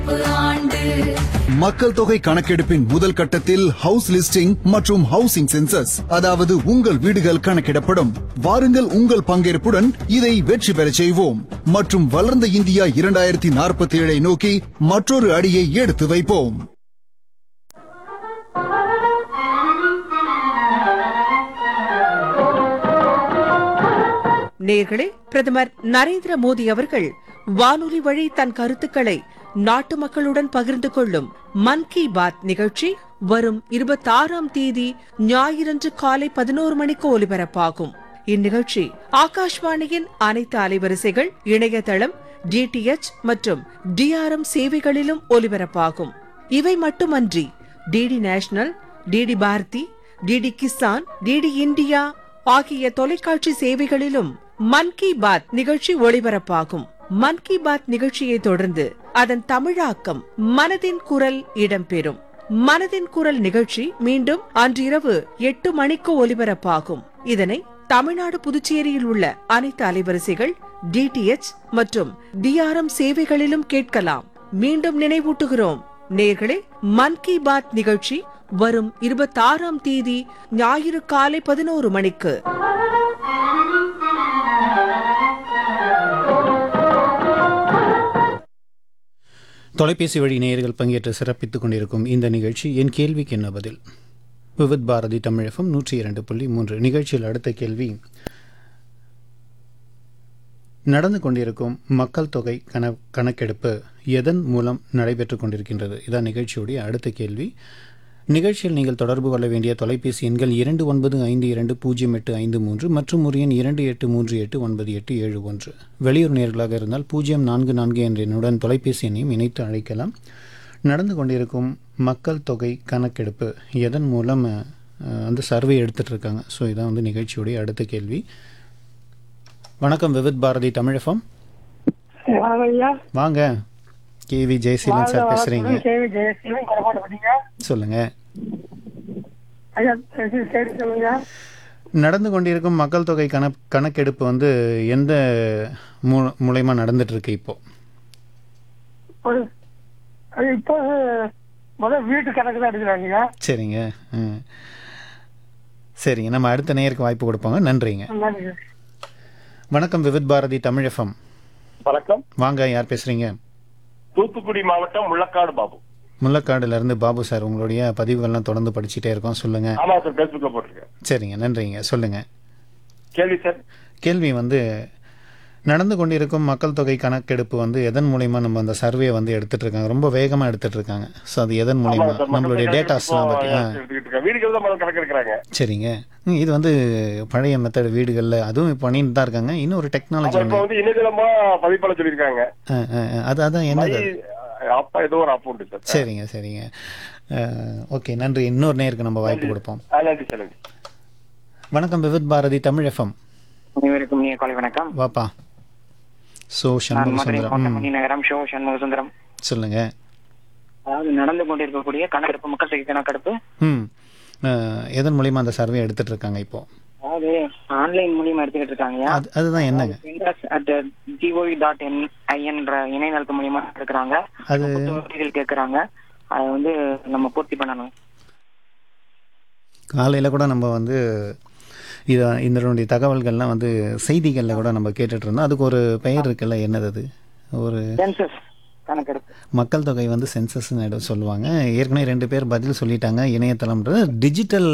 மக்கள் தொகை கணக்கெடுப்பின் முதல் கட்டத்தில் ஹவுஸ் லிஸ்டிங் மற்றும் ஹவுசிங் சென்சஸ் அதாவது உங்கள் வீடுகள் கணக்கிடப்படும் வாருங்கள் உங்கள் பங்கேற்புடன் இதை வெற்றி பெறச் செய்வோம் மற்றும் வளர்ந்த இந்தியா இரண்டாயிரத்தி நாற்பத்தி ஏழை நோக்கி மற்றொரு அடியை எடுத்து வைப்போம் நேர்களே பிரதமர் நரேந்திர மோடி அவர்கள் வானொலி வழி தன் கருத்துக்களை நாட்டு மக்களுடன் பகிர்ந்து கொள்ளும் மன் கி பாத் நிகழ்ச்சி வரும் இருபத்தாறாம் தேதி ஞாயிறன்று காலை பதினோரு மணிக்கு ஒலிபரப்பாகும் இந்நிகழ்ச்சி ஆகாஷ்வாணியின் அனைத்து அலைவரிசைகள் இணையதளம் டிடிஎச் மற்றும் டிஆர்எம் சேவைகளிலும் ஒலிபரப்பாகும் இவை மட்டுமன்றி DD national DD Bharati DD Kisan DD India ஆகிய தொலைக்காட்சி சேவைகளிலும் மன் கி பாத் நிகழ்ச்சி ஒளிபரப்பாகும் மன் கி பாத் நிகழ்ச்சியை தொடர்ந்து அதன் தமிழாக்கம் மனதின் குரல் இடம்பெறும் மனதின் குரல் நிகழ்ச்சி மீண்டும் அன்றிரவு எட்டு மணிக்கு ஒலிபரப்பாகும் இதனை தமிழ்நாடு புதுச்சேரியில் உள்ள அனைத்து அலைவரிசைகள் டிடிஎச் மற்றும் டிஆர்எம் சேவைகளிலும் கேட்கலாம் மீண்டும் நினைவூட்டுகிறோம் நேர்களே மன் கி பாத் நிகழ்ச்சி வரும் இருபத்தாறாம் தேதி ஞாயிறு காலை பதினோரு மணிக்கு தொலைபேசி வழி நேயர்கள் பங்கேற்று சிறப்பித்துக் கொண்டிருக்கும் இந்த நிகழ்ச்சி என் கேள்விக்கு என்ன பதில் விவித் பாரதி தமிழகம் நூற்றி இரண்டு புள்ளி மூன்று நிகழ்ச்சியில் அடுத்த கேள்வி நடந்து கொண்டிருக்கும் மக்கள் தொகை கண கணக்கெடுப்பு எதன் மூலம் நடைபெற்றுக் கொண்டிருக்கின்றது இதான் நிகழ்ச்சியுடைய அடுத்த கேள்வி நிகழ்ச்சியில் நீங்கள் தொடர்பு கொள்ள வேண்டிய தொலைபேசி எண்கள் இரண்டு ஒன்பது ஐந்து இரண்டு பூஜ்ஜியம் எட்டு ஐந்து மூன்று மற்றும் ஒரு எண் இரண்டு எட்டு மூன்று எட்டு ஒன்பது எட்டு ஏழு ஒன்று வெளியூர் நேர்களாக இருந்தால் பூஜ்ஜியம் நான்கு நான்கு என்ற எண்ணுடன் தொலைபேசி எண்ணையும் இணைத்து அழைக்கலாம் நடந்து கொண்டிருக்கும் மக்கள் தொகை கணக்கெடுப்பு எதன் மூலம் அஹ், வந்து சர்வே எடுத்துட்டு இருக்காங்க ஸோ இதான் வந்து நிகழ்ச்சியுடைய அடுத்த கேள்வி வணக்கம் விவித் பாரதி தமிழகம் வாங்க ஐயா வாங்க கேவி ஜெயசீலன் சார் பேசுறீங்க கேவி ஜெயசீலன் கொலைப்பாடுபட்டீங்க சொல்லுங்க ஐயா சரி சரி சொல்லுங்க நடந்து கொண்டிருக்கும் மக்கள் தொகை கண கணக்கெடுப்பு வந்து எந்த மூ மூலயமா நடந்துட்டு இருக்கு இப்போ ஒரு அது இப்போ முதல் வீட்டு கணக்கு தான் எடுக்கிறாங்க சரிங்க ம். சரிங்க நம்ம அடுத்த நேயருக்கு வாய்ப்பு கொடுப்போங்க நன்றிங்க நன்றி வணக்கம் விவித் பாரதி தமிழகம் வணக்கம் வாங்க யார் பேசுறீங்க தூத்துக்குடி மாவட்டம் முள்ளக்காடு பாபு முள்ளக்காடுல இருந்து பாபு சார் உங்களுடைய பதிவுகள்லாம் தொடர்ந்து படிச்சுட்டே இருக்கோம் சொல்லுங்க ஆமா சார் பேஸ்புக்ல போட்டிருக்கேன் சரிங்க நன்றிங்க சொல்லுங்க கேள்வி சார் கேள்வி வந்து நடந்து கொண்டிருக்கும் மக்கள் தொகை கணக்கெடுப்பு வந்து எதன் மூலயமா நம்ம அந்த சர்வே வந்து எடுத்துட்டு இருக்காங்க ரொம்ப வேகமா எடுத்துட்டு இருக்காங்க ஸோ அது எதன் மூலயமா ஆமா சார், நம்மளுடைய மக்கள் டேட்டாஸ்லாம் இப்போ பற்றி ஆ எடுத்துக்கிட்டு இருக்காங்க. வீடுகள் தான் முதல்ல கணக்கு எடுக்கிறாங்க சரிங்க ம், இது வந்து பழைய மெத்தட் வீடுகளில் அதுவும் இப்போ பண்ணிட்டு தான் இருக்காங்க இன்னும் ஒரு டெக்னாலஜி அப்புறம் இப்போ ஒன்று வந்து இணையதளமா பதிப்பாள சொல்லியிருக்காங்க அது அதான் என்னது அது? மை- அப்பா ஏதோ ஒரு ஆப் உண்டு சார் சரிங்க சரிங்க ஓகே நன்றி இன்னொரு நேருக்கு நம்ம வாய்ப்பு கொடுப்போம் ஆ, நன்றி சார் நன்றி வணக்கம் விவித் பாரதி தமிழ் எஃப்எம் அனைவருக்கும் இனிய காலை வணக்கம் வாப்பா சோ நான் சண்முக மதுரை சுந்தரம் மாவட்டம் ம், மணி நகரம் ஷோ சண்முக சுந்தரம் சொல்லுங்க அதாவது நடந்து கொண்டிருக்கக்கூடிய கணக்கெடுப்பு மக்கள் தொகை கணக்கெடுப்பு ம் அஹ், எதன் மூலியமா அந்த சர்வே எடுத்துட்டு இருக்காங்க இப்போ அதாவது ஆன்லைன் மூலியமா எடுத்துக்கிட்டு இருக்காங்க அது அதுதான் என்னங்க அட் ஜிஓவி டாட் என் ஐஎன்ற இணையதளத்து மூலியமா எடுக்கிறாங்க அது கேள்விகள் கேட்கறாங்க அதை வந்து நம்ம பூர்த்தி பண்ணணும் காலையில் கூட நம்ம வந்து இதை இதனுடைய தகவல்கள்லாம் வந்து செய்திகளில் கூட நம்ம கேட்டுட்டு இருந்தோம் அதுக்கு ஒரு பெயர் இருக்குல்ல என்னது அது ஒரு சென்சஸ் கணக்கெடுப்பு மக்கள் தொகை வந்து சென்சஸ்ன்னு சொல்லுவாங்க ஏற்கனவே ரெண்டு பேர் பதில் சொல்லிட்டாங்க இணையதளம்ன்றது டிஜிட்டல்